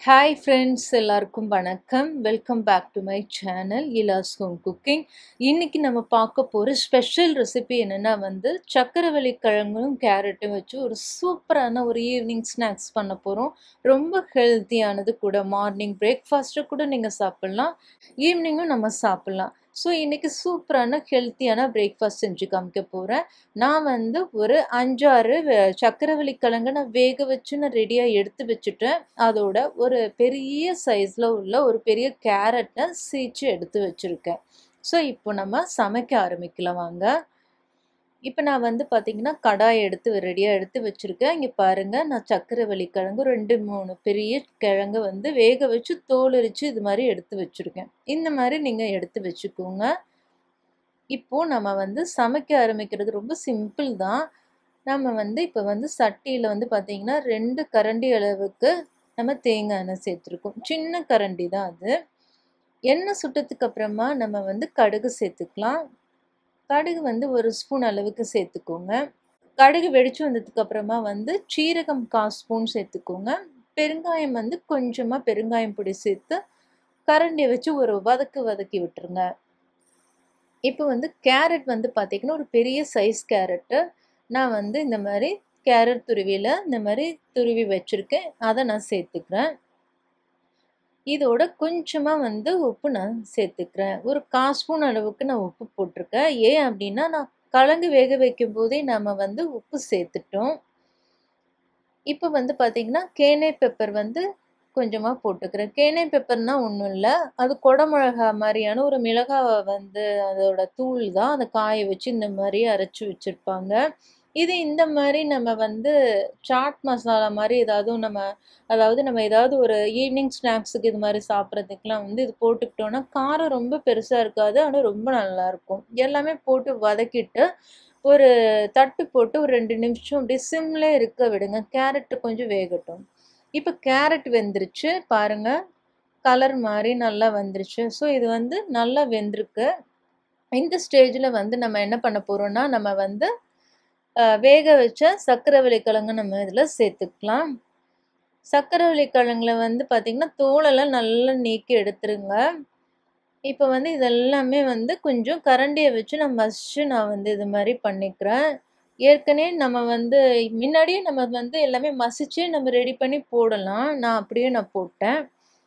hi friends எல்லாருக்கும் வணக்கம் welcome back to my channel Ila's home cooking இன்னைக்கு நம்ம பார்க்க போகிற ஸ்பெஷல் ரெசிபி என்னென்னா வந்து சக்கரவள்ளி கிழங்கும் கேரட்டும் வச்சு ஒரு சூப்பரான ஒரு ஈவினிங் ஸ்நாக்ஸ் பண்ண போகிறோம் ரொம்ப ஹெல்த்தியானது கூட மார்னிங் பிரேக்ஃபாஸ்ட்டு கூட நீங்கள் சாப்பிட்லாம் ஈவினிங்கும் நம்ம சாப்பிட்லாம் ஸோ இன்றைக்கி சூப்பரான ஹெல்த்தியான பிரேக்ஃபாஸ்ட் செஞ்சு காமிக்க போகிறேன் நான் வந்து ஒரு அஞ்சாறு வே- சக்கரவள்ளி கிழங்கு நான் வேக வச்சு நான் ரெடியாக எடுத்து வச்சுட்டேன் அதோட ஒரு பெரிய சைஸில் உள்ள ஒரு பெரிய கேரட்டை சீச்சு எடுத்து வச்சுருக்கேன் ஸோ இப்போ நம்ம சமைக்க ஆரம்பிக்கலாம் வாங்க இப்போ நான் வந்து பார்த்திங்கன்னா கடாய் எடுத்து ரெடியாக எடுத்து வச்சுருக்கேன் இங்கே பாருங்கள் நான் சக்கரவள்ளி கிழங்கு ரெண்டு மூணு பெரிய கிழங்கு வந்து வேக வச்சு தோலுரிச்சு இது மாதிரி எடுத்து வச்சுருக்கேன் இந்த மாதிரி நீங்கள் எடுத்து வச்சுக்கோங்க இப்போது நம்ம வந்து சமைக்க ஆரம்பிக்கிறது ரொம்ப சிம்பிள் தான் நம்ம வந்து இப்போ வந்து சட்டியில் வந்து பார்த்திங்கன்னா ரெண்டு கரண்டி அளவுக்கு நம்ம தேங்காய் எண்ணெய் சேர்த்துருக்கோம் சின்ன கரண்டி தான் அது எண்ணெய் சுட்டதுக்கு அப்புறமா நம்ம வந்து கடுகு சேர்த்துக்கலாம் கடுகு வந்து ஒரு ஸ்பூன் அளவுக்கு சேர்த்துக்கோங்க கடுகு வெடிச்சு வந்ததுக்கு அப்புறமா வந்து சீரகம் கால் ஸ்பூன் சேர்த்துக்கோங்க பெருங்காயம் வந்து கொஞ்சமாக பெருங்காயம் பொடி சேர்த்து கரண்டியை வச்சு ஒரு வதக்கு வதக்கி விட்டுருங்க இப்போ வந்து கேரட் வந்து பார்த்திங்கன்னா ஒரு பெரிய சைஸ் கேரட்டு நான் வந்து இந்த மாதிரி கேரட் துருவியில் இந்த மாதிரி துருவி வச்சுருக்கேன் அதை நான் சேர்த்துக்கிறேன் இதோட கொஞ்சமாக வந்து உப்பு நான் சேர்த்துக்கிறேன் ஒரு கால் ஸ்பூன் அளவுக்கு நான் உப்பு போட்டிருக்கேன் ஏன் அப்படின்னா நான் கலங்கு வேக வைக்கும் போதே நம்ம வந்து உப்பு சேர்த்துட்டோம் இப்போ வந்து பார்த்திங்கன்னா கேனை பெப்பர் வந்து கொஞ்சமாக போட்டுக்கிறேன் கேனை பெப்பர்னால் ஒன்றும் இல்லை அது குடமிளகா மாதிரியான ஒரு மிளகாவை வந்து அதோட தூள் தான் அதை காய வச்சு இந்த மாதிரி அரைச்சி வச்சுருப்பாங்க இது இந்த மாதிரி நம்ம வந்து சாட் மசாலா மாதிரி ஏதாவது நம்ம அதாவது நம்ம ஏதாவது ஒரு ஈவினிங் ஸ்நாக்ஸுக்கு இது மாதிரி சாப்பிட்றதுக்கெலாம் வந்து இது போட்டுக்கிட்டோன்னா காரம் ரொம்ப பெருசாக இருக்காது ஆனால் ரொம்ப நல்லாயிருக்கும் எல்லாமே போட்டு வதக்கிட்டு ஒரு தட்டு போட்டு ஒரு ரெண்டு நிமிஷம் அப்படியே சிம்லே இருக்க விடுங்க கேரட்டு கொஞ்சம் வேகட்டும் இப்போ கேரட் வெந்துருச்சு பாருங்கள் கலர் மாதிரி நல்லா வந்துருச்சு ஸோ இது வந்து நல்லா வெந்திருக்கு இந்த ஸ்டேஜில் வந்து நம்ம என்ன பண்ண போகிறோம்னா நம்ம வந்து அஹ், வேக வச்ச சக்கரவள்ளி கிழங்கு நம்ம இதில் சேர்த்துக்கலாம் சக்கரவள்ளி கிழங்குல வந்து பார்த்திங்கன்னா தோலெல்லாம் நல்லா நீக்கி எடுத்துருங்க இப்போ வந்து இதெல்லாமே வந்து கொஞ்சம் கரண்டியை வச்சு நான் மசிச்சு நான் வந்து இது மாதிரி பண்ணிக்கிறேன் ஏற்கனவே நம்ம வந்து முன்னாடியே நம்ம வந்து எல்லாமே மசிச்சு நம்ம ரெடி பண்ணி போடலாம் நான் அப்படியே நான் போட்டேன்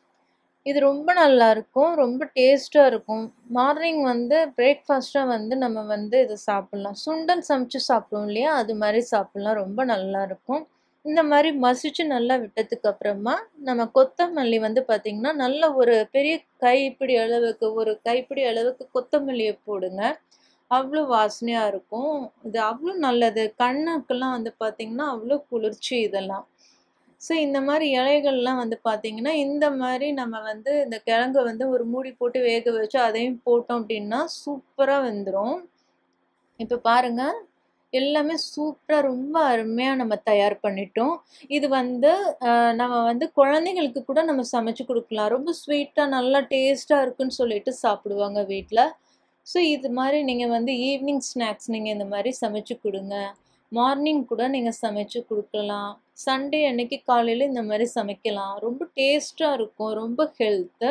இது ரொம்ப நல்லா இருக்கும் ரொம்ப டேஸ்ட்டாக இருக்கும் மார்னிங் வந்து பிரேக்ஃபாஸ்ட்டாக வந்து நம்ம வந்து இது சாப்பிட்லாம் சுண்டல் சமைச்சு சாப்பிடுவோம் இல்லையா அது மாதிரி சாப்பிட்லாம் ரொம்ப நல்லா இருக்கும் இந்த மாதிரி மசிச்சு நல்லா விட்டதுக்கு அப்புறமா நம்ம கொத்தமல்லி வந்து பார்த்திங்கன்னா நல்ல ஒரு பெரிய கைப்பிடி அளவுக்கு ஒரு கைப்பிடி அளவுக்கு கொத்தமல்லியை போடுங்க அவ்வளோ வாசனையாக இருக்கும் இது அவ்வளோ நல்லது கண்ணுக்கெல்லாம் வந்து பார்த்திங்கன்னா அவ்வளோ குளிர்ச்சி இதெல்லாம் ஸோ இந்த மாதிரி இலைகள்லாம் வந்து பார்த்திங்கன்னா இந்த மாதிரி நம்ம வந்து இந்த கிழங்கு வந்து ஒரு மூடி போட்டு வேக வச்சு அதையும் போட்டோம் அப்படின்னா சூப்பராக வெந்துடும் இப்போ பாருங்க எல்லாமே சூப்பராக ரொம்ப அருமையாக நம்ம தயார் பண்ணிட்டோம் இது வந்து அஹ், நம்ம வந்து குழந்தைங்களுக்கு கூட நம்ம சமைச்சு கொடுக்கலாம் ரொம்ப ஸ்வீட்டாக நல்லா டேஸ்ட்டாக இருக்குன்னு சொல்லிட்டு சாப்பிடுவாங்க வீட்டில் ஸோ இது மாதிரி நீங்கள் வந்து ஈவினிங் ஸ்நாக்ஸ் நீங்கள் இந்த மாதிரி சமைச்சு கொடுங்க மார்னிங் கூட நீங்கள் சமைச்சு கொடுக்கலாம் சண்டே அன்னைக்கு காலையில் இந்த மாதிரி சமைக்கலாம் ரொம்ப டேஸ்ட்டாக இருக்கும் ரொம்ப ஹெல்த்து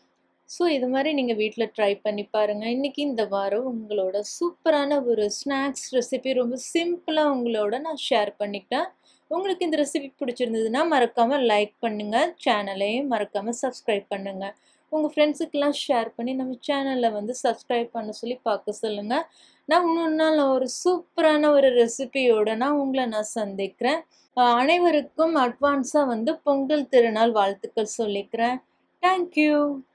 ஸோ இது மாதிரி நீங்கள் வீட்டில் ட்ரை பண்ணி பாருங்கள் இன்றைக்கி இந்த வாரம் உங்களோட சூப்பரான ஒரு ஸ்நாக்ஸ் ரெசிபி ரொம்ப சிம்பிளாக உங்களோட நான் ஷேர் பண்ணிக்கிட்டேன் உங்களுக்கு இந்த ரெசிபி பிடிச்சிருந்ததுன்னா மறக்காமல் லைக் பண்ணுங்கள் சேனலையும் மறக்காமல் சப்ஸ்கிரைப் பண்ணுங்கள் உங்கள் ஃப்ரெண்ட்ஸுக்கெல்லாம் ஷேர் பண்ணி நம்ம சேனலில் வந்து சப்ஸ்கிரைப் பண்ண சொல்லி பார்க்க சொல்லுங்கள் நான் இன்னொரு நாள் ஒரு சூப்பரான ஒரு ரெசிபியோட நான் உங்களை நான் சந்திக்கிறேன் அஹ் அனைவருக்கும் அட்வான்ஸாக வந்து பொங்கல் திருநாள் வாழ்த்துக்கள் சொல்லிக்கிறேன் தேங்க்யூ